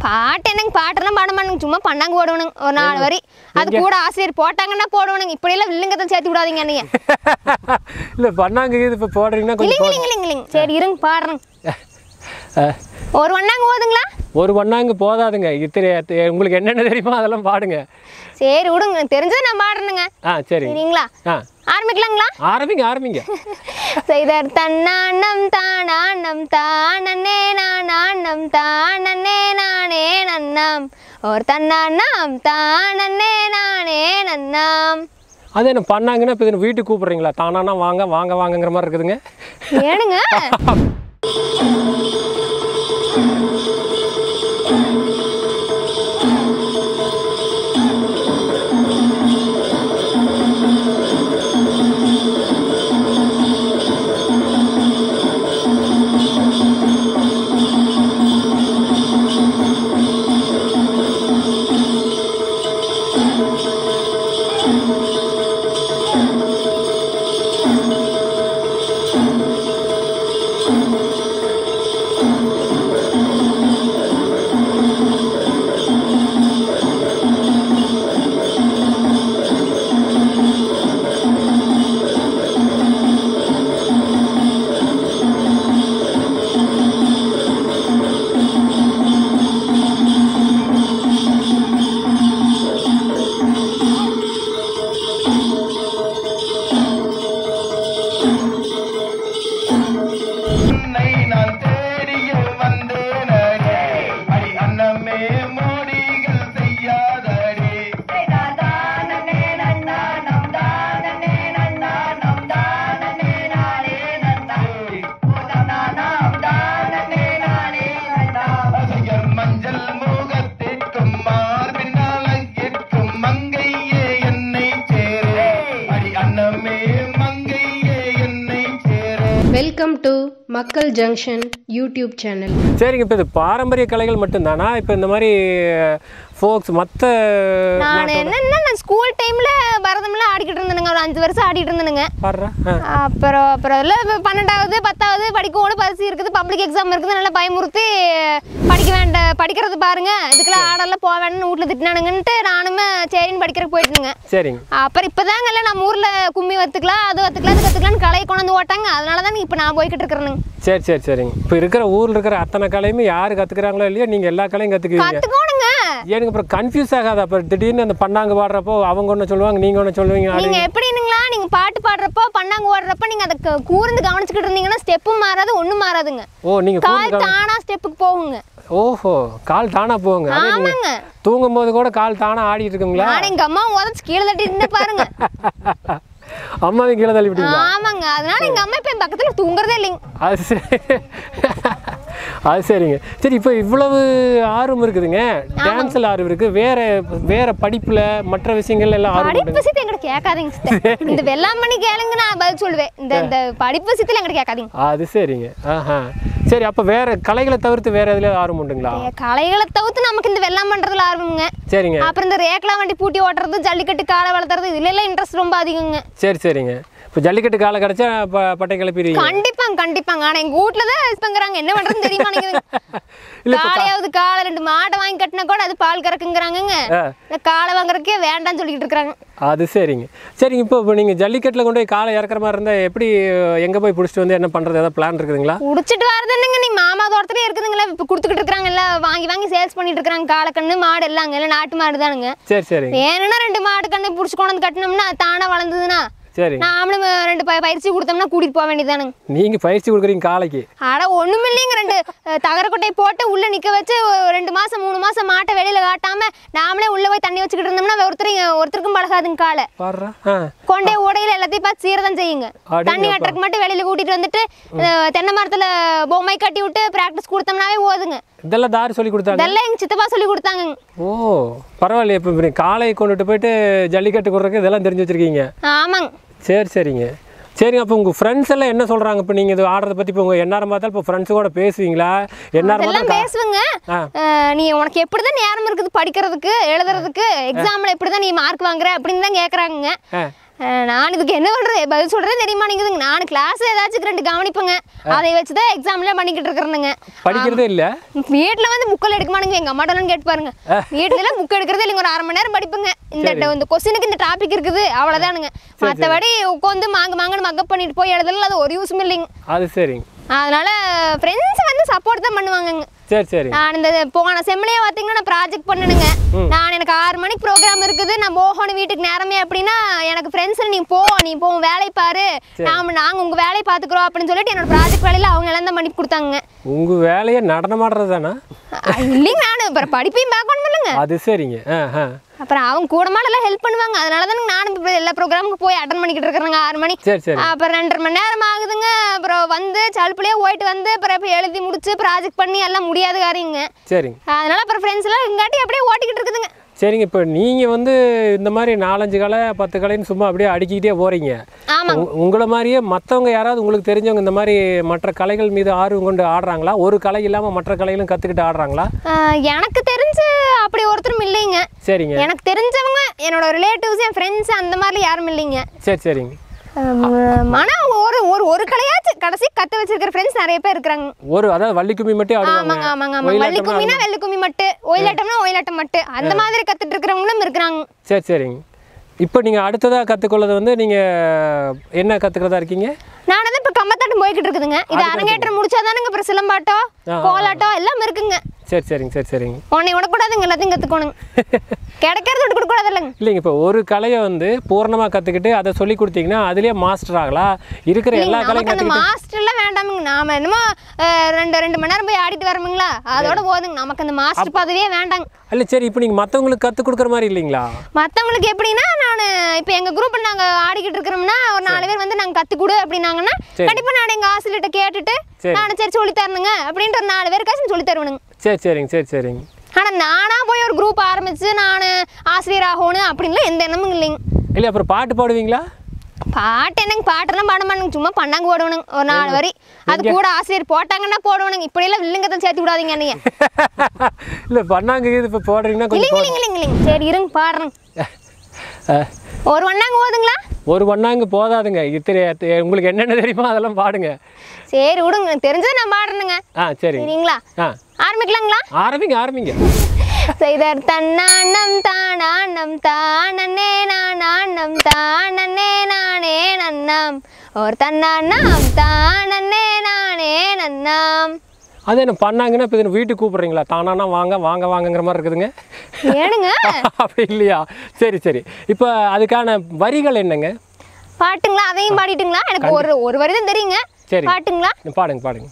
பாட்டு என்னங்க பாட்டெல்லாம் பாட மாட்டேங்க சும்மா பண்ணாங்க போடணுங்க ஒரு நாலு வரி அது கூட ஆசிரியர் போட்டாங்கன்னா போடணுங்க இப்படியெல்லாம் வில்லுங்கத்தை சேர்த்து விடாதீங்க நீங்க இல்லை பண்ணாங்க இது இப்போ போடுறீங்கன்னா கொஞ்சம் இல்லைங்க இல்லைங்க இல்லைங்க இல்லைங்க சரி இருங்க பாடுறேங்க அஹ், ஒரு வண்ணாங்க ஓதுங்களா ஒரு பண்ணாங்க போதாதுங்க இத்தனை எத்த- உங்களுக்கு என்னென்ன தெரியுமோ அதெல்லாம் பாடுங்க சரி விடுங்க எனக்கு தெரிஞ்சதை நான் பாடுறேனுங்க ஆ சரிங்க சரிங்களா ஆ ஆரம்பிக்கலாங்களா ஆரம்பிங்க ஆரம்பிங்க செய்தர் தன்னானம் தானானம் தானே நானானம் தானே நானே நன்னாம் ஒரு தன்னானம் தானே நானே நன்னாம் அது என்ன பண்ணாங்கன்னா இப்போ இது வீட்டுக்கு கூப்பிட்றீங்களா தானானா வாங்க வாங்க வாங்கங்கிற மாதிரி இருக்குதுங்க ஏனுங்க உன்னை நான் தேடிய வந்தேனடி அடி அன்னமே மோடிகள் செய்யாதடி ரசிகர் மஞ்சள் முகத்திற்கும் மார்பின் அழகிற்கும் மங்கையே என்னை சேரே அடி அன்னமே மங்கையே என்னை சேரே welcome to Makkal junction YouTube channel சரிங்க இப்போ இது பாரம்பரிய கலைகள் மட்டும்தானா இப்போ இந்த மாதிரி ஃபோக்ஸ் மற்ற நான் என்னன்னா நான் ஸ்கூல் டைம்ல பரதம்லாம் ஆடிக்கிட்டு இருந்தேனுங்க ஒரு அஞ்சு வருஷம் ஆடிட்டு இருந்தேனுங்க பாடுறா ஆ அப்புறம் அப்புறம் எல்லாம் இப்ப பன்னெண்டாவது பத்தாவது படிக்கணும் பரிசு இருக்குது பப்ளிக் எக்ஸாம் இருக்குது நல்லா பயமுறுத்தி படிக்க வேண்டாம் படிக்கிறது பாருங்க இதுக்கெல்லாம் ஆடெல்லாம் போக வேண்டாம்னு வீட்டில் திட்டினானுங்கன்ட்டு நானுமே சரின்னு படிக்கிறதுக்கு போயிட்டுனுங்க சரிங்க அப்புறம் இப்போதாங்க எல்லாம் நம்ம ஊரில் கும்மி வத்துக்கலாம் அது வத்துக்கலாம் இது வத்துக்கலாம்னு கலையை கொண்டாந்து ஓட்டாங்க அதனால தான் இப்போ நான் போய்கிட்டு இருக்கிறேனுங்க சரி சரி சரிங்க இப்போ இருக்கிற ஊரில் இருக்கிற அத்தனை கலையுமே யார் கற்றுக்குறாங்களோ இல்லையோ நீங்கள் எல்லா கலையும் கற்றுக்குவீங்க கற்றுக்கோணுங்க எனக்கு அப்புறம் கன்ஃபியூஸ் ஆகாது அப்புறம் திடீர்னு அந்த பண்ணாங்க பாடுறப்போ அவங்க ஒன்று சொல்லுவாங்க நீங்கள் ஒன்று சொல்லுவீங்க அது நீங்க எப்படினுங்களா நீங்க பாட்டு பாடுறப்போ பண்ணாங்க ஓடுறப்போ நீங்க அதை கு- கூர்ந்து கவனிச்சுக்கிட்டு இருந்தீங்கன்னா ஸ்டெப்பும் மாறாது ஒண்ணும் மாறாதுங்க ஓ நீங்கள் கால் தானா ஸ்டெப்புக்கு போகுங்க ஓஹோ கால் தானா போகுங்க அதே ஆமாங்க. நீங்கள் தூங்கும் போது கூட கால் தானா ஆடிட்டு இருக்குங்களா நான் எங்க அம்மா உதச்சு கீழே தட்டி இருந்து பாருங்க அம்மாவையும் கீழே தள்ளி விட்டீங்களா ஆமாங்க அதனால எங்க அம்மா இப்ப என் பக்கத்துல தூங்குறதே இல்லைங்க அது சரி அது சரிங்க சரி இப்போ இவ்வளவு ஆர்வம் இருக்குதுங்க டான்ஸில் ஆர்வம் இருக்கு வேற வேற படிப்புல மற்ற விஷயங்கள் எல்லாம் ஆர்வம் படிப்பு விஷயத்தை எங்கிட்ட கேட்காதீங்க sister. இந்த வெள்ளாமணி கேளுங்க நான் பதில் சொல்லுவேன் இந்த இந்த படிப்பு விஷயத்துல எங்கிட்ட கேட்காதீங்க அது சரிங்க ஆஹா சரி அப்போ வேற கலைகளை தவிர்த்து வேற எதுல ஆர்வம் உண்டுங்களா ஏ, கலைகளை தவிர்த்து நமக்கு இந்த வெள்ளாம் பண்றதுல ஆர்வமுங்க சரிங்க அப்புறம் இந்த ரேக்லா வண்டி பூட்டி ஓட்டுறது ஜல்லிக்கட்டு காலை வளர்த்துறது இதுல எல்லாம் இன்ட்ரெஸ்ட் ரொம்ப அதிகங்க சரி சரிங்க இப்போ ஜல்லிக்கட்டு காலை கிடச்சா ப பட்டை கிளப்பிடுவீங்க கண்டிப்பாங்க கண்டிப்பாங்க ஆனா எங்க வீட்ல தான் இப்பங்கிறாங்க என்ன பண்றதுன்னு தெரிய மாட்டேங்குது இல்ல, இப்ப கா- காலையாவது காலை ரெண்டு மாட்டை வாங்கி கட்டினா கூட அது பால் கறக்குங்கிறாங்கங்க ஆ. இந்த காலை வாங்குறதுக்கே வேண்டாம்னு சொல்லிட்டு இருக்காங்க அது சரிங்க சரிங்க இப்போ இப்போ நீங்கள் ஜல்லிக்கட்டில் கொண்டு போய் காலை இறக்குற மாதிரி இருந்தால் எப்படி எங்கே போய் பிடிச்சிட்டு வந்து என்ன பண்ணுறது ஏதாவது பிளான் இருக்குதுங்களா குடிச்சிட்டு வரது என்னங்க நீ மாமா தோட்டத்திலே இருக்குதுங்களா இப்போ கொடுத்துக்கிட்டு இருக்காங்க எல்லாம் வாங்கி வாங்கி சேல்ஸ் பண்ணிட்டு இருக்காங்க காளைக்கண்ணு மாடு எல்லாங்க எல்லாம் நாட்டு மாடு தானுங்க சரி சரிங்க வேணும்னா ரெண்டு மாடு கண்ணு பிடிச்சி கொண்டு வந்து கட்டினோம்னா அது தானா வளர்ந்ததுன்னா சரிங்க நாமளும் ரெண்டு ப- பயிற்சி கொடுத்தோம்னா கூட்டிட்டு போக வேண்டியதானுங்க நீங்கள் பயிற்சி கொடுக்குறீங்க காலைக்கு அட ஒண்ணும் இல்லைங்க ரெண்டு அஹ், தகரக்கொட்டையை போட்டு உள்ள நிக்க வச்சு ஒரு ரெண்டு மாசம் மூணு மாசம் மாட்டை வெளியில காட்டாம நாமளே உள்ள போய் தண்ணி வச்சுக்கிட்டு இருந்தோம்னா ஒருத்தர் ஒருத்தருக்கும் பழகாதுங்க காலை பாடுறா ஆ கொண்டே உடையில எல்லாத்தையும் பார்த்து சீரதான் செய்யுங்க அடேங்கப்பா. தண்ணி கட்டுறதுக்கு மட்டும் வெளியில கூட்டிட்டு வந்துட்டு அஹ், தென்னை மரத்துல பொம்மை கட்டி விட்டு பிராக்டிஸ் கொடுத்தோம்னாவே ஓதுங்க இதெல்லாம் தாரி சொல்லி கொடுத்தாங்க இதெல்லாம் எங்க சித்தப்பா சொல்லி கொடுத்தாங்க ஓ பரவாயில்லையே இப்போ இப்படி காளையை கொண்டுட்டு போயிட்டு ஜல்லிக்கட்டு கொடுறதுக்கு இதெல்லாம் தெரிஞ்சு வச்சுருக்கீங்க ஆமாங்க சரி சரிங்க சரிங்க அப்போ உங்கள் ஃப்ரெண்ட்ஸ் எல்லாம் என்ன சொல்கிறாங்க இப்போ நீங்கள் இது ஆடுறத பற்றி இப்போ உங்கள் எந்நேரம் பார்த்தாலும் இப்போ ஃப்ரெண்ட்ஸ் கூட பேசுவீங்களா எந்நேரம் அதெல்லாம் பார்த்தா பேசுவேங்க ஆ. அஹ், நீ உனக்கு எப்படிதான் நேரம் இருக்குது படிக்கிறதுக்கு எழுதுறதுக்கு எக்ஸாம்ல எப்படிதான் நீ மார்க் வாங்குற அப்படின்னு தான் கேக்குறாங்க ஆ. அஹ் நான் இதுக்கு என்ன பண்றது பதில் சொல்றதே தெரிய மாட்டேங்குதுங்க நான் கிளாஸ் ஏதாச்சும் ரெண்டு கவனிப்பேங்க அதை வச்சு தான் எக்ஸாம்ல பண்ணிக்கிட்டு இருக்கிறேனுங்க படிக்கிறதே இல்லை வீட்ல வந்து புக்கில் எடுக்க மாட்டேங்க எங்க அம்மாட்ட கேட்டு பாருங்க வீட்டுல எல்லாம் புக் எடுக்கிறதே இல்லைங்க ஒரு அரை மணி நேரம் படிப்புங்க இந்த இந்த கொஸ்டினுக்கு இந்த டாபிக் இருக்குது அவ்வளவுதானுங்க மத்தபடி உட்காந்து மாங்க மாங்கன்னு மக்கப் பண்ணிட்டு போய் எழுதல அது ஒரு யூஸும் இல்லைங்க அது சரிங்க அதனால ஃப்ரெண்ட்ஸ் வந்து சப்போர்ட் தான் பண்ணுவாங்கங்க சரி சரி நான் இந்த போன செம்மிலே பார்த்தீங்கன்னா நான் ப்ராஜெக்ட் பண்ணணுங்க நான் எனக்கு ஆறு மணிக்கு ப்ரோக்ராம் இருக்குது நான் போகணும் வீட்டுக்கு நேரமே அப்படின்னா எனக்கு ஃப்ரெண்ட்ஸ் நீ போ நீ போ உன் வேலையை பாரு நாம நாங்கள் உங்கள் வேலையை பார்த்துக்குறோம் அப்படின்னு சொல்லிட்டு என்னோட ப்ராஜெக்ட் வேலையில் அவங்க எல்லாம் தான் பண்ணி கொடுத்தாங்க உங்கள் வேலையை நடனமாடுறது தானே இல்லைங்க நான் அப்புறம் படிப்பையும் பார்க்கணும் இல்லைங்க அது சரிங்க ஆ ஆ அப்புறம் அவங்க கூட மாடெல்லாம் ஹெல்ப் பண்ணுவாங்க அதனால தானே நானும் இப்போ எல்லா ப்ரோக்ராமுக்கு போய் அட்டன் பண்ணிக்கிட்டு இருக்கிறேங்க ஆறு மணி சரி சரி அப்புறம் ரெண்டரை மணி நேரம் ஆகுதுங்க அப்புறம் வந்து சலுப்புலேயே போயிட்டு வந்து அப்புறம் இப்போ எழுதி முடிச்சு ப்ராஜெக்ட் பண்ணி எல்லாம் முடியாது காரியங்க சரிங்க அதனால அப்புறம் ஃப்ரெண்ட்ஸ் எல்லாம் இங்காட்டி அப்படியே ஓட்டிக்கிட்டு இருக்குதுங்க சரிங்க இப்போ நீங்கள் வந்து இந்த மாதிரி நாலஞ்சு கலை பத்து கலைன்னு சும்மா அப்படியே அடுக்கிக்கிட்டே போகிறீங்க ஆமாங்க உ- உங்களை மாதிரியே மற்றவங்க யாராவது உங்களுக்கு தெரிஞ்சவங்க இந்த மாதிரி மற்ற கலைகள் மீது ஆர்வம் கொண்டு ஆடுறாங்களா ஒரு கலை இல்லாமல் மற்ற கலைகளும் கற்றுக்கிட்டு ஆடுறாங்களா ஆஹ் எனக்கு தெரிஞ்சு அப்படி ஒருத்தரும் இல்லைங்க சரிங்க எனக்கு தெரிஞ்சவங்க என்னோட ரிலேட்டிவ்ஸ் என் ஃப்ரெண்ட்ஸ் அந்த மாதிரி யாரும் இல்லைங்க சரி சரிங்க ஆனால் ஒரு ஒரு ஒரு கலையாச்சும் கடைசி கற்று வச்சிருக்கிற ஃப்ரெண்ட்ஸ் நிறைய பேர் இருக்கிறாங்க ஒரு அதாவது வள்ளிக்கும்மி மட்டும் ஆடுவாங்க ஆமாங்க ஆமாங்க ஆமாங்க வள்ளி ஒயிலாட்டம்னா கும்மினா வெள்ளி கும்மி மட்டு ஒயிலாட்டம்னா ஒயிலாட்டம் மட்டு அந்த மாதிரி கத்துட்டு இருக்கிறவங்களும் இருக்கிறாங்க சரி சரிங்க இப்போ நீங்கள் அடுத்ததாக கற்றுக்கொள்ளது வந்து நீங்கள் என்ன கற்றுக்கிறதா இருக்கீங்க நான் வந்து இப்போ கம்பத்தாட்டம் போய்கிட்டு இருக்குதுங்க இது அரங்கேற்றம் முடிச்சாதானுங்க அப்புறம் சிலம்பாட்டம் ஆ, ஆ. கோலாட்டம் எல்லாம் இருக்குங்க சரி சரிங்க சரி சரிங்க உன்னை விடக்கூடாதுங்க எல்லாத்தையும் கற்றுக்கணுங்க கிடைக்கிறது விட்டு கொடுக்கூடாது இல்லைங்க இல்லைங்க இப்போ ஒரு கலையை வந்து பூர்ணமாக கற்றுக்கிட்டு அதை சொல்லி கொடுத்தீங்கன்னா அதுலேயே மாஸ்டர் ஆகலாம் இருக்கிற எல்லா கலையும் நமக்கு அந்த கற்றுக்கிட்டு மாஸ்டர்லாம் வேண்டாமுங்க நாம என்னமோ அஹ், ரெண்டு ரெண்டு மணி நேரம் போய் ஆடிட்டு வரமுங்களா அதோட போதுங்க நமக்கு அந்த மாஸ்டர் பதவியே வேண்டாங்க இல்லை சரி இப்போ நீங்கள் மற்றவங்களுக்கு கற்றுக் கொடுக்குற மாதிரி இல்லைங்களா மற்றவங்களுக்கு எப்படின்னா நான் இப்போ எங்கள் குரூப்பில் நாங்கள் ஆடிக்கிட்டு இருக்கிறோம்னா ஒரு நாலு பேர் வந்து நாங்கள் கற்றுக் கொடு அப்படின்னாங்கன்னா சரி. கண்டிப்பாக நான் எங்கள் ஆசிரியர்கிட்ட கேட்டுட்டு சரி. நான் சரி சொல்லி தரணுங்க அப்படின்ட்டு ஒரு நாலு பேருக்காச்சும் சொல்லி தருவனுங்க சரி சரிங்க சரி சரிங்க ஆனால் நானாக போய் ஒரு குரூப் ஆரம்பித்து நான் ஆசிரியர் ஆகணும் அப்படின்லாம் எந்த எண்ணமும் இல்லைங்க இல்லை அப்புறம் பாட்டு பாடுவீங்களா பாட்டு என்னங்க பாட்டெல்லாம் பாட மாட்டேங்க சும்மா பண்ணாங்க போடுவனுங்க ஒரு நாலு வரி அது கூட ஆசிரியர் போட்டாங்கன்னா போடுவனுங்க இப்படியெல்லாம் வில்லுங்கத்தை சேர்த்து விடாதீங்க என்னைய இல்லை பண்ணாங்க இது இப்போ போடுறீங்கன்னா கொஞ்சம் இல்லைங்க இல்லைங்க இல்லைங்க இல்லைங்க சரி இருங்க பாடுறேங்க அஹ், ஒரு ஒன்னாங்க போதுங்களா ஒரு பண்ணாங்க போதாதுங்க இத்தனை எத்த- உங்களுக்கு என்னென்ன தெரியுமோ அதெல்லாம் பாடுங்க சரி விடுங்க எனக்கு தெரிஞ்சதை நான் பாடுறேனுங்க ஆ சரிங்க சரிங்களா ஆ ஆரம்பிக்கலாங்களா ஆரம்பிங்க ஆரம்பிங்க செய்தர் தன்னானம் தானானம் தானே நானானம் தானே நானே நன்னாம் ஒரு தன்னானம் தானே நானே நன்னாம் அது என்ன பண்ணாங்கன்னா இப்போ இது வீட்டுக்கு கூப்பிட்றீங்களா தானானா வாங்க வாங்க வாங்கங்கிற மாதிரி இருக்குதுங்க ஏனுங்க அப்படி இல்லையா சரி சரி இப்போ அதுக்கான வரிகள் என்னங்க பாட்டுங்களா அதையும் பாடிட்டுங்களா எனக்கு ஒரு ஒரு வரி தான் தெரியுங்க சரி. பாட்டுங்களா பாடுங்க பாடுங்க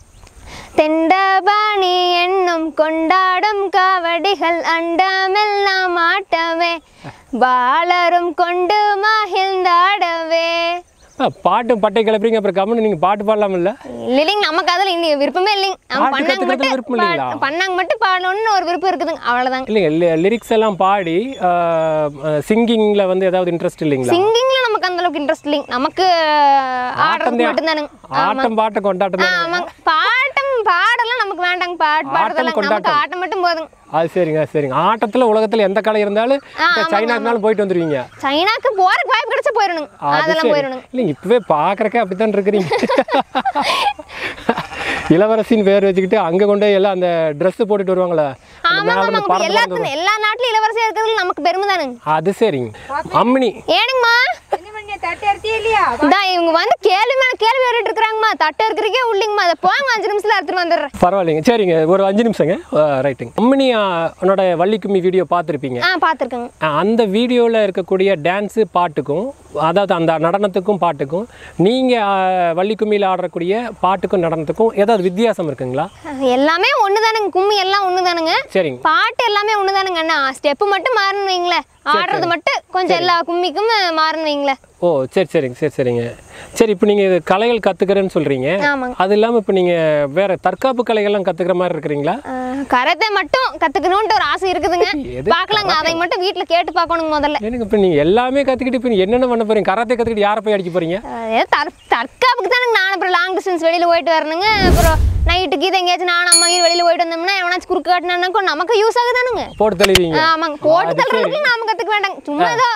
தெண்டபாணி என்னும் கொண்டாடும் காவடிகள் அண்டமெல்லாம் ஆட்டவே பாலரும் கொண்டு மகிழ்ந்தாடவே ஆ, பாட்டும் பட்டை கிளப்புறீங்க அப்புறம் கம்முன்னு நீங்கள் பாட்டு பாடலாம் இல்லை இல்லைங்க நமக்கு அதில் இன்னும் விருப்பமே இல்லைங்க நம்ம பாட்டு பண்ணாங்க கத்துக்கிறதுல மட்டும் விருப்பம் இல்லைங்களா? பா- பண்ணாங்க மட்டும் பாடணும்னு ஒரு விருப்பம் இருக்குதுங்க அவ்வளோதாங்க இல்லைங்க லிரிக்ஸ் எல்லாம் பாடி சிங்கிங்கில் வந்து ஏதாவது இன்ட்ரெஸ்ட் இல்லைங்களா சிங்கிங்ல நமக்கு அந்த அளவுக்கு இன்ட்ரெஸ்ட் இல்லைங்க நமக்கு ஆடுறது தான். மட்டும்தானுங்க ஆட்டம் பாட்ட கொண்டாட்டம் ஆ, தானே ஆமாங்க பாட்டம் பாடலாம் நமக்கு வேண்டாங்க பாட்டு பாடுறதெல்லாம் நமக்கு கொண்டாட்டம். ஆட்டம் மட்டும் போதுங்க அது சரிங்க சரிங்க ஆட்டத்தில் உலகத்தில் எந்த கலை இருந்தாலும் இப்போ சைனாக்குனாலும் போயிட்டு வந்துடுவீங்க சைனாக்கு போறதுக்கு வாய்ப்பு கிடைச்சா போயிடணுங்க அது அதெல்லாம் சரி போயிடணுங்க இல்லைங்க இப்பவே பார்க்குறக்கே அப்படித்தான் இருக்கிறீங்க இளவரசின்னு பேர் வச்சுக்கிட்டு அங்கே கொண்டு போய் எல்லாம் அந்த ட்ரெஸ் போட்டுட்டு வருவாங்களே அந்த ஆமாங்க மேல இருந்து ஆமாங்க பறந்து பறந்து எல்லாத்துக்கும் எல்லா நாட்டிலும் இளவரசியா இருக்கிறதுல நமக்கு பெருமை தானுங்க அது சரிங்க அம்மினி ஏனுங்கம்மா இதான் இவங்க வந்து கேள்வி மேல கேள்வி கேட்டுட்டு இருக்கிறாங்கம்மா தட்டை இருக்கிறக்கே உள்ளிங்கம்மா அதை போங்க அஞ்சு நிமிஷத்துல எடுத்துட்டு வந்துடுறேன் பரவாயில்லைங்க சரிங்க ஒரு அஞ்சு நிமிஷங்க ரைட்டுங்க அம்மினி ஆ, உன்னோட வள்ளிக்கும்மி வீடியோ பார்த்துருப்பீங்க ஆ பார்த்துருக்கேங்க ஆ, அந்த வீடியோவில் இருக்கக்கூடிய டான்ஸு பாட்டுக்கும் அதாவது அந்த நடனத்துக்கும் பாட்டுக்கும் நீங்கள் வள்ளிக்கும்மியில் ஆடக்கூடிய பாட்டுக்கும் நடனத்துக்கும் ஏதாவது வித்தியாசம் இருக்குங்களா எல்லாமே ஒன்று தானுங்க கும்மி எல்லாம் ஒன்று தானுங்க சரிங்க பாட்டு எல்லாமே ஒன்று தானுங்க அண்ணா ஸ்டெப்பு மட்டும் மாறணும் வைங்களேன் ஆடுறது மட்டும் கொஞ்சம் எல்லா கும்மிக்கும் மாறணும் வைங்களேன் ஓ சரி சரிங்க சரி சரிங்க சரி இப்போ நீங்கள் இது கலைகள் கற்றுக்கிறேன்னு சொல்கிறீங்க ஆமாங்க அது இல்லாமல் இப்போ நீங்கள் வேறு தற்காப்பு கலைகள்லாம் கற்றுக்கிற மாதிரி இருக்கிறீங்களா கரத்தை மட்டும் கற்றுக்கணுன்ட்டு ஒரு ஆசை இருக்குதுங்க எது? பார்க்கலாங்க அதை மட்டும் வீட்டில் கேட்டு பார்க்கணுங்க முதல்ல எனக்கு இப்போ நீங்கள் எல்லாமே கற்றுக்கிட்டு இப்போ நீங்க என்னென்ன பண்ண போகிறீங்க கராத்தே கற்றுக்கிட்டு யாரை போய் அடிக்க போகிறீங்க அஹ் ஏதோ தற் தற்காப்புக்கு தானுங்க நான் அப்புறம் லாங் டிஸ்டன்ஸ் வெளியில் போயிட்டு வரணுங்க அப்புறம் நைட்டுக்கு இது எங்கேயாச்சும் நான் அம்மா கீழ் வெளியில் போயிட்டு வந்தோம்னா எவனாச்சும் குறுக்கு காட்டினாக்கும் நமக்கு யூஸ் ஆகுதானுங்க போட்டு தள்ளுவீங்க ஆமாங்க போட்டு அது சரி. தள்ளுறதுக்கு நாம கற்றுக்க வேண்டாங்க சும்மா ஏதோ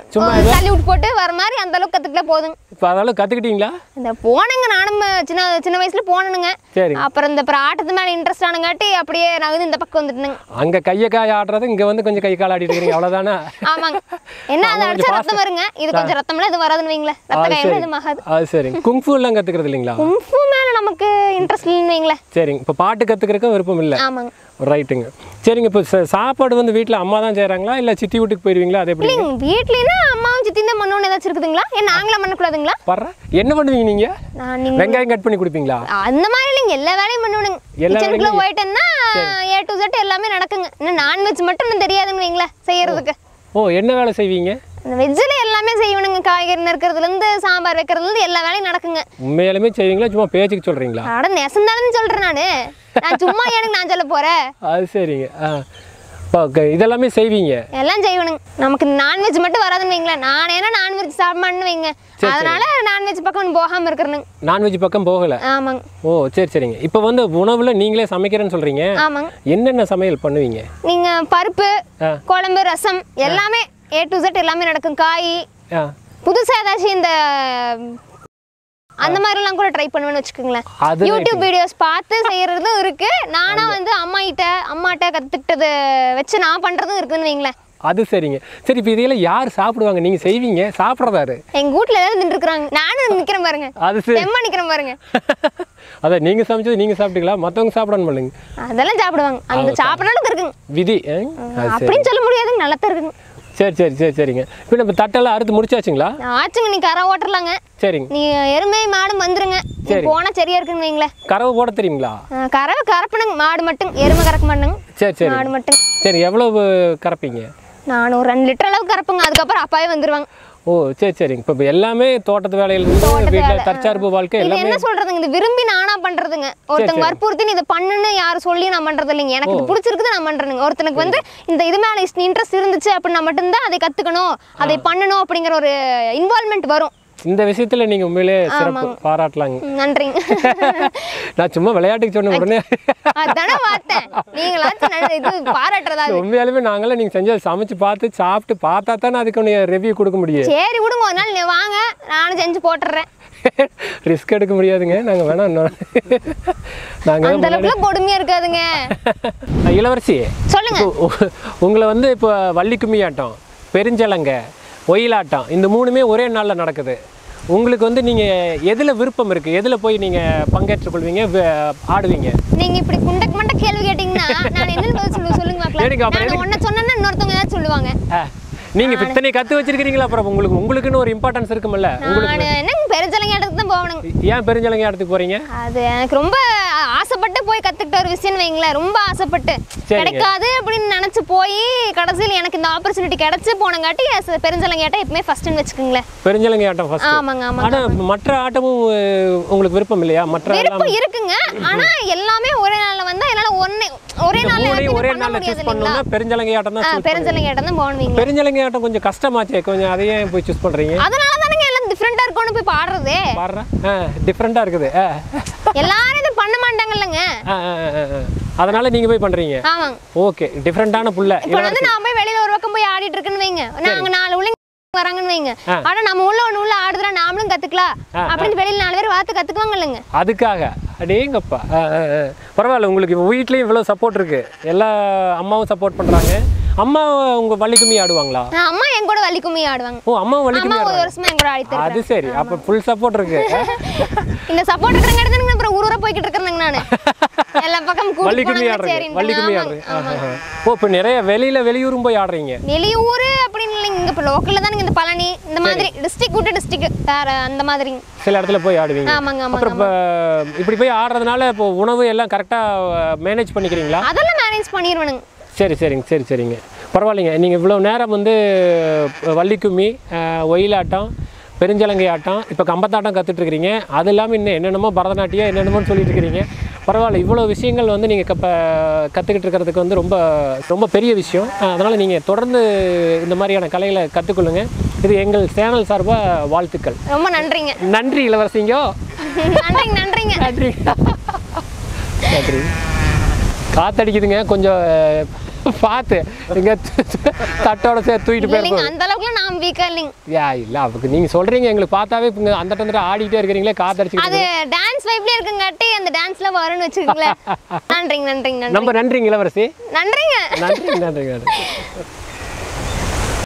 சும்மா தள்ளி விட்டு போட்டு வர மாதிரி அந்த அளவுக்கு கத்துக்கிட்டா போதுங்க இப்போ அதெல்லாம் கற்றுக்கிட்டீங்களா இந்த போனங்க நானும் சின்ன சின்ன வயசுல போனனுங்க சரி அப்புறம் இந்த அப்புறம் ஆட்டத்து மேல இன்ட்ரெஸ்ட் ஆனங்காட்டி அப்படியே நகர்ந்து இந்த பக்கம் வந்துட்டுனுங்க அங்கே கையை காய் ஆடுறது இங்கே வந்து கொஞ்சம் கை கால் ஆடிட்டு இருக்கிறீங்க அவ்வளோதானே ஆமாங்க என்ன அதை ஆமா, அடிச்சா கொஞ்சம் ரத்தம் வருங்க இது கொஞ்சம் ரத்தம்லாம் இது வராதுன்னு வைங்களேன் ரத்த அது காயம் சரி இது ஆகாது அது சரி குங்ஃபு எல்லாம் கற்றுக்கிறது இல்லைங்களா கும்ஃபு மேல நமக்கு இன்ட்ரெஸ்ட் இல்லைன்னு வைங்களேன் சரிங்க இப்போ பாட்டு கற்றுக்கிறதுக்கும் விருப்பம் இல்லை ஆமாங்க ரைட்டுங்க சரிங்க இப்போ ச- சாப்பாடு வந்து வீட்டில் அம்மா தான் செய்கிறாங்களா இல்லை சித்தி வீட்டுக்கு போயிடுவீங்களா அது எப்படி இல்லைங்க வீட்லனா அம்மாவும் சித்தி தான் பண்ணணும் ஏதாச்சும் இருக்குதுங்களா ஏன் நாங்களா பண்ணக்கூடாதுங்களா பர்ற என்ன பண்ணுவீங்க நீங்கள் நான் நீங்க வெங்காயம் கட் பண்ணி கொடுப்பீங்களா அந்த மாதிரி இல்லைங்க எல்லா வேலையும் பண்ணுவனுங்க எல்லா கிச்சனுக்குள்ள வேலையும் போயிட்டேன்னா ஏ டு Z எல்லாமே நடக்குங்க இன்னும் நான்வெஜ் மட்டும் எனக்கு தெரியாதுன்னு வைங்களேன் செய்யறதுக்கு ஓ என்ன வேலை செய்வீங்க அந்த வெஜ்ஜில் எல்லாமே செய்வனுங்க காய்கறி நறுக்கிறதுலேருந்து சாம்பார் வைக்கிறதுலேருந்து எல்லா வேலையும் நடக்குங்க உண்மையாலுமே செய்வீங்களா சும்மா பேச்சுக்கு சொல்கிறீங்களா அட நெசந்தானு சொல்கிறேன் நான் நான் சும்மா எனக்கு நான் சொல்ல போகிறேன் அது சரிங்க ஆ இப்போ க- இதெல்லாமே செய்வீங்க எல்லாம் செய்வனுங்க நமக்கு நான்வெஜ் மட்டும் வராதுன்னு வைங்களேன் நான் ஏன்னா நான்வெஜ் சாப்பிட்மான்னு வைங்க அதனால நான்வெஜ் பக்கம் போகாமல் இருக்கிறனுங்க நான்வெஜ் பக்கம் போகலை ஆமாங்க ஓ சரி சரிங்க இப்போ வந்து உணவில் நீங்களே சமைக்கிறேன்னு சொல்கிறீங்க ஆமாங்க என்னென்ன சமையல் பண்ணுவீங்க நீங்கள் பருப்பு ஆ. குழம்பு ரசம் எல்லாமே ஏ டு Z எல்லாமே நடக்கும் காய் ஆ புதுசாக ஏதாச்சும் இந்த அந்த மாதிரிலாம் கூட ட்ரை பண்ணுவேன்னு வச்சுக்கோங்களேன் அது யூடியூப் வீடியோஸ் பார்த்து செய்யறதும் இருக்கு நானா வந்து அம்மா கிட்ட அம்மாட்ட கத்துக்கிட்டது வச்சு நான் பண்றதும் இருக்குன்னு வைங்களேன் அது சரிங்க சரி இப்போ இதையெல்லாம் யார் சாப்பிடுவாங்க நீங்கள் செய்வீங்க சாப்பிட்றதாரு எங்க வீட்ல எல்லாரும் நின்றுக்குறாங்க நானும் நிக்கிறேன் பாருங்க அது சரி செம்ம நிக்கிறேன் பாருங்க அதான் நீங்கள் சமைச்சது நீங்கள் சாப்பிட்டீங்களா மற்றவங்க சாப்பிடணும் பண்ணுங்க அதெல்லாம் சாப்பிடுவாங்க அந்த சாப்பிட்ற அளவுக்கு இருக்குங்க விதி ஆ? அது சரி அப்படின்னு சொல்ல முடியாதுங்க நல்லா தான் இருக்குங்க சரி சரி சரி சரிங்க இப்போ நம்ம தட்டெல்லாம் அறுத்து முடிச்சாச்சுங்களா ஆச்சுங்க நீ கரை ஓட்டலாங்க சரிங்க நீ எருமை மாடு வந்துருங்க நீ சரி. போனா சரியா இருக்குன்னு வைங்களேன் கறவை போட தெரியுங்களா ஆ, கறவை கறப்பணுங்க மாடு மட்டும் எருமை கறக்க மாட்டேங்க சரி சரி மாடு மட்டும் சரி எவ்வளவு கறப்பீங்க நான் ஒரு ரெண்டு லிட்டர் அளவுக்கு கறப்பேங்க அதுக்கப்புறம் அப்பாவே வந்துருவாங்க ஓ சரி சரிங்க இப்போ எல்லாமே தோட்டத்து வேலையிலேருந்து தோட்டத்து வீட்டில் வேலை, தற்சார்பு வாழ்க்கை இது எல்லாமே என்ன சொல்றதுங்க இது விரும்பி நானா பண்றதுங்க ஒருத்தங்க வற்புறுத்தி நீ இதை பண்ணுன்னு யாரும் சொல்லி நான் பண்றது இல்லைங்க எனக்கு இது பிடிச்சிருக்குது நான் பண்றேனுங்க ஒருத்தனுக்கு வந்து இந்த இது மேல இன்ட்ரெஸ்ட் இருந்துச்சு அப்படின்னா மட்டும்தான் அதை கத்துக்கணும் அதை பண்ணணும் அப்படிங்கிற ஒரு இன்வால்மெண்ட் வரும் இந்த விஷயத்தில் நீங்கள் உண்மையிலே சிறப்பு பாராட்டலாங்க ம், நன்றிங்க நான் சும்மா விளையாட்டுக்கு சொன்ன உடனே அதானே பார்த்தேன் நீங்களாச்சும் நன்றி, இது பாராட்டுறதா இது. உண்மையாலுமே நாங்களாம் நீங்கள் செஞ்சதை சமைச்சு பார்த்து சாப்பிட்டு பார்த்தா தானே அதுக்கு ரிவ்யூ கொடுக்க முடியும் சரி விடுங்க ஒரு நாள் நீ வாங்க நானும் செஞ்சு போட்டுறேன் ரிஸ்க் எடுக்க முடியாதுங்க நாங்கள் வேணாம் இன்னும் நாங்கள் அந்த அளவுக்குலாம் கொடுமையா இருக்காதுங்க இளவரசி சொல்லுங்க இப்போ உ- உங்களை வந்து இப்போ வள்ளி கும்மி ஆட்டம் பெருஞ்சலங்க ஒயிலாட்டம் இந்த மூணுமே ஒரே நாளில் நடக்குது உங்களுக்கு வந்து நீங்கள் எதில் விருப்பம் இருக்குது எதில் போய் நீங்கள் பங்கேற்றுக் கொள்வீங்க வே- ஆடுவீங்க நீங்க இப்படி குண்டக்கு மண்ட கேள்வி கேட்டீங்கன்னா நான் என்னன்னு பதில் சொல்லுவேன் சொல்லுங்க எனக்கு பார்க்கலாம் அப்புறம் நான் ஒன்ன சொன்னேன்னா இன்னொருத்தவங்க ஏதாவது சொல்லுவாங்க ஆ நீங்கள் இப்போ இத்தனை கற்று வச்சிருக்கிறீங்களா அப்புறம் உங்களுக்கு உங்களுக்குன்னு ஒரு இம்பார்ட்டன்ஸ் இருக்குமில்ல உங்களுக்கு நான் என்னங்க பெருஞ்சலங்க இடத்துக்கு தான் போகணுங்க ஏன் பெருஞ்சலங்க இடத்துக்கு போகிறீங்க அது எனக்கு ரொம்ப ஆசைப்பட்டு போய் கத்துக்கிட்ட ஒரு விஷயம்னு வைங்களேன் ரொம்ப ஆசைப்பட்டு சரிங்க. கிடைக்காது அப்படின்னு நினைச்சு போய் கடைசியில் எனக்கு இந்த ஆப்பர்ச்சுனிட்டி கிடைச்சு போனங்காட்டி எஸ் பெருஞ்சலங்க ஆட்டம் எப்பவுமே ஃபர்ஸ்ட்னு வச்சுக்கோங்களேன் பெருஞ்சலங்க ஆட்டம் ஃபர்ஸ்ட் ஆமாங்க ஆமாங்க ஆனால் மற்ற ஆட்டமும் அஹ், உங்களுக்கு விருப்பம் இல்லையா மற்ற எல்லாம் விருப்பம் இருக்குங்க ஆனா எல்லாமே ஒரே நாள்ல வந்தா என்னால ஒண்ணே ஒரே நாள்ல மூணையும் எல்லாத்தையும் ஒரே பண்ண நாளில் முடியாது சூஸ் இல்லைங்களா பண்ணணும்னா பெருஞ்சலங்க ஆட்டம் தான் ஆ, choose பெருஞ்சலங்க ஆட்டம் தான் போகணுவீங்க பெருஞ்சலங்க ஆட்டம் கொஞ்சம் கஷ்டமாச்சே கொஞ்சம் அதையே போய் சூஸ் பண்ணுறீங்க அதனால தானங்க எல்லாம் டிஃப்ரெண்டா இருக்கும்னு போய் பாடுறதே பாடுறா ஆ டிஃப்ரெண்ட்டாக இருக்குது ஆ எல்லாரும் இதை பண்ண மாட்டாங்கல்லங்க ஆ, ஆ, ஆ, ஆ. அதனால நீங்கள் போய் பண்ணுறீங்க ஆமாங்க ஓகே டிஃப்ரெண்ட்டான புள்ள இப்போ வந்து நான் போய் வெளியில ஒரு பக்கம் போய் ஆடிட்டு இருக்குன்னு வைங்க நாங்க நாலு உள்ள வராங்கன்னு வைங்க ஆனா நம்ம உள்ள ஒண்ணு உள்ள ஆடுறா நாமளும் கத்துக்கலாம் அப்படின்னு வெளியில நாலு பேர் வாத்து கத்துக்குவாங்க இல்லைங்க அதுக்காக அடேங்கப்பா ஆ, ஆ, ஆ. பரவாயில்ல உங்களுக்கு இப்போ வீட்லேயும் இவ்வளோ சப்போர்ட் இருக்குது எல்லா அம்மாவும் சப்போர்ட் பண்ணுறாங்க அம்மா உங்கள் வள்ளி கும்மி ஆடுவாங்களா அம்மா என் கூட வள்ளி கும்மி ஆடுவாங்க ஓ அம்மா வள்ளி அம்மா கும்மி ஒரு ஆடுவாங்க வருஷமா என் கூட ஆடிட்டு அது சரி அப்போ ஃபுல் சப்போர்ட் இருக்கு இந்த சப்போர்ட் இருக்கிறங்க இடத்துல அப்புறம் ஊர் ஊரா போய்கிட்டு இருக்கிறேங்க நானு எல்லா பக்கம் வள்ளி கூட்டிட்டு கும்மி போனாங்க ஆடுறீங்க சரி வள்ளி கும்மி ஆடுறீங்க ஆஹா, ஆஹா. ஓ இப்போ நிறைய வெளியில் வெளியூரும் போய் ஆடுறீங்க வெளியூர் அப்படின்னு இல்லைங்க இங்க இப்போ லோக்கல்ல தானுங்க இந்த பழனி இந்த மாதிரி டிஸ்ட்ரிக்ட் விட்டு டிஸ்ட்ரிக்ட் வேற அந்த மாதிரி சில இடத்துல போய் ஆடுவீங்க ஆமாங்க ஆமாங்க அப்புறம் இப்போ இப்படி போய் ஆடுறதுனால இப்போ உணவு எல்லாம் கரெக்டாக மேனேஜ் பண்ணிக்கிறீங்களா அதெல்லாம் மேனேஜ் பண்ணிடுவேனுங்க சரி சரிங்க சரி சரிங்க பரவாயில்லைங்க நீங்கள் இவ்வளோ நேரம் வந்து அஹ், வள்ளிக்கும்மி அஹ், ஒயிலாட்டம் பெருஞ்சலங்கை ஆட்டம் இப்போ கம்பத்தாட்டம் கற்றுட்டு இருக்கிறீங்க அது இல்லாமல் இன்னும் என்னென்னமோ பரதநாட்டியம் என்னென்னமோன்னு சொல்லிட்டு இருக்கிறீங்க பரவாயில்ல இவ்வளோ விஷயங்கள் வந்து நீங்கள் இப்போ கற்றுக்கிட்டு இருக்கிறதுக்கு வந்து ரொம்ப ரொம்ப பெரிய விஷயம் அதனால் நீங்கள் தொடர்ந்து இந்த மாதிரியான கலைகளை கற்றுக்கொள்ளுங்க இது எங்கள் சேனல் சார்பாக வாழ்த்துக்கள் ரொம்ப நன்றிங்க நன்றி இளவரசிங்கோ நன்றிங்க நன்றிங்க நன்றி நன்றி காத்தடிக்குதுங்க கொஞ்சம் பார்த்து இங்கே தட்டோட சேர்த்து தூக்கிட்டு இல்லைங்க போயிருப்போம் அந்த அளவுக்குலாம் நான் வீக்கா இல்லைங்க யா இல்லை அதுக்கு நீங்கள் சொல்கிறீங்க எங்களுக்கு பார்த்தாவே இப்போ அந்த தந்துட்டு ஆடிக்கிட்டே இருக்கிறீங்களே காத்தடிச்சுக்கிட்டு அது டான்ஸ் வைப்லயே இருக்குங்காட்டி அந்த டான்ஸ்ல வரும்னு வச்சுக்கோங்களேன் நன்றிங்க நன்றிங்க நன்றி நம்ம நன்றிங்க இளவரசி நன்றிங்க நன்றி நன்றி நன்றி